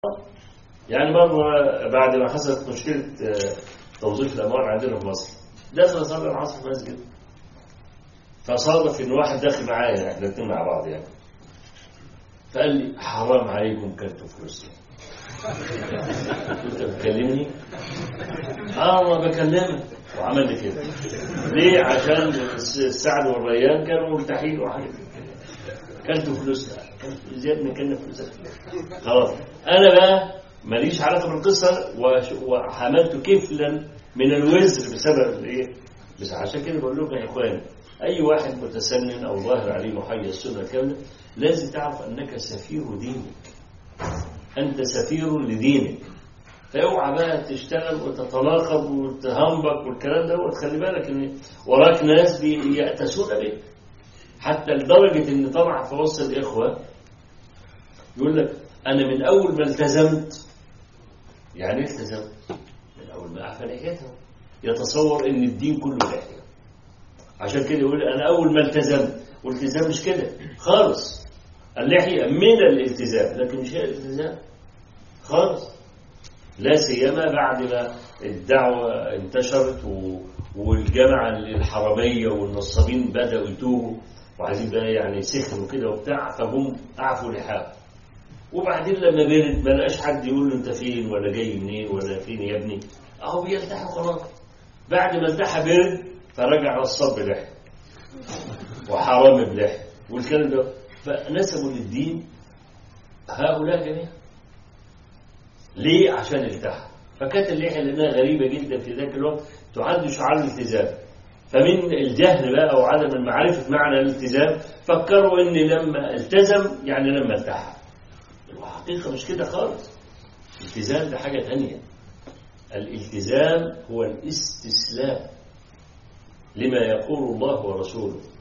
يعني مرة بعد ما حصلت مشكلة آه، توظيف الأموال عندنا في مصر دخل صلى العصر في المسجد فصادف إن واحد داخل معايا احنا الاتنين مع بعض يعني فقال لي حرام عليكم كلتوا فلوسي انت بتكلمني اه ما بكلمك وعمل لي كده ليه عشان السعد والريان كانوا مرتاحين وحاجه كلتوا فلوسنا زياد من كلنا فلوسك خلاص انا بقى ماليش علاقه بالقصه وش- وحملت كفلا من الوزر بسبب الايه بس عشان كده بقول لكم يا اخوان اي واحد متسنن او ظاهر عليه محيي السنه كامله لازم تعرف انك سفير دينك انت سفير لدينك فاوعى بقى تشتغل وتتناقض وتهنبك والكلام ده وتخلي بالك ان وراك ناس بيأتسون بك حتى لدرجة ان طبعا في وسط الاخوة يقول لك انا من اول ما التزمت يعني ايه التزمت من اول ما اعفى لحيته يتصور ان الدين كله لحية عشان كده يقول انا اول ما التزمت والالتزام مش كده خالص اللحية من الالتزام لكن مش هي الالتزام خالص لا سيما بعد ما الدعوة انتشرت و... والجامعة الحرامية والنصابين بدأوا يتوبوا وعايزين بقى يعني سخنوا كده وبتاع فهم أعفوا لحاهم وبعدين لما برد ما لقاش حد يقول له انت فين ولا جاي منين ولا فين يا ابني اهو بيلتحي خلاص بعد ما التحى برد فرجع نصاب بلحية وحرام بلحية والكلام ده فنسبوا للدين هؤلاء جميعا ليه؟ عشان التحى فكانت اللحية لأنها غريبة جدا في ذاك الوقت تعد شعار الالتزام فمن الجهل بقى وعدم معرفة معنى الالتزام فكروا ان لما التزم يعني لما التحى الحقيقة مش كده خالص الالتزام ده حاجة تانية الالتزام هو الاستسلام لما يقول الله ورسوله